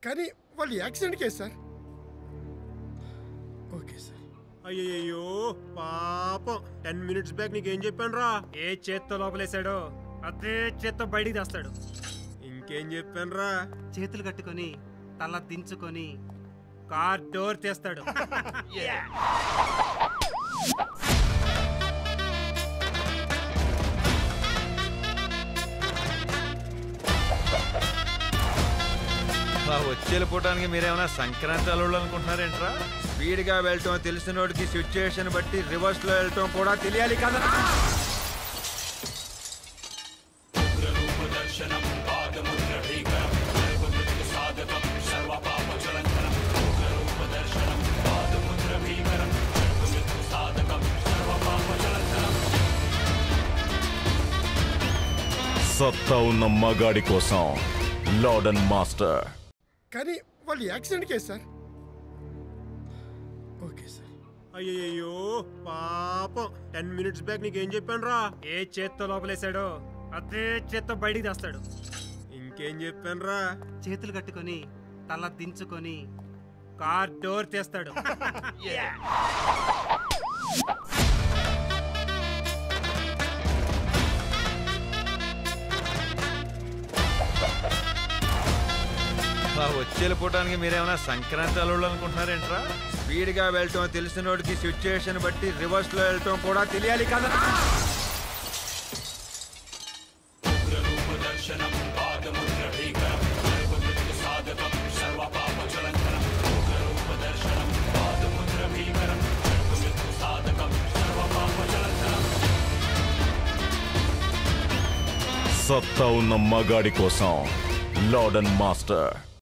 కానీ వాళ్ళు accident case sir okay sir అయ్యయ్యో పాపం టెన్ మినిట్స్ బ్యాక్ నీకేం చెప్పాను రా ఏ చేత్తో లోపలేసాడో అదే చేత్తో బయటికి తెస్తాడు ఇంకేం చెప్పాను రా చేతులు కట్టుకొని తల దించుకొని కార్ డోర్ తీస్తాడు ఆ వచ్చి వెళ్ళిపోవడానికి మీరేమైనా సంక్రాంతి అల్లుళ్ళు అనుకుంటున్నారేంట్రా స్పీడ్ గా వెళ్ళటం తెలిసినోడికి సిచ్యుయేషన్ బట్టి రివర్స్ లో వెళ్ళటం కూడా తెలియాలి కదా సత్తా ఉన్న మగాడి కోసం లార్డన్ మాస్టర్ కానీ వాళ్ళు accident case sir okay sir అయ్యయ్యో పాపం టెన్ మినిట్స్ బ్యాక్ నీకేం చెప్పాను రా ఏ చేత్తో లోపలేసాడో అదే చేత్తో బయటికి తెస్తాడు ఇంకేం చెప్పాను రా చేతులు కట్టుకొని తల దించుకొని కార్ డోర్ తీస్తాడు ఆ వచ్చి వెళ్ళిపోవడానికి మీరేమైనా సంక్రాంతి అల్లుళ్ళు అనుకుంటున్నారేంట్రా స్పీడ్ గా వెళ్ళటం తెలిసినోడికి సిచ్యుయేషన్ బట్టి రివర్స్ లో వెళ్ళటం కూడా తెలియాలి కదా సత్తా ఉన్న మగాడి కోసం లార్డన్ మాస్టర్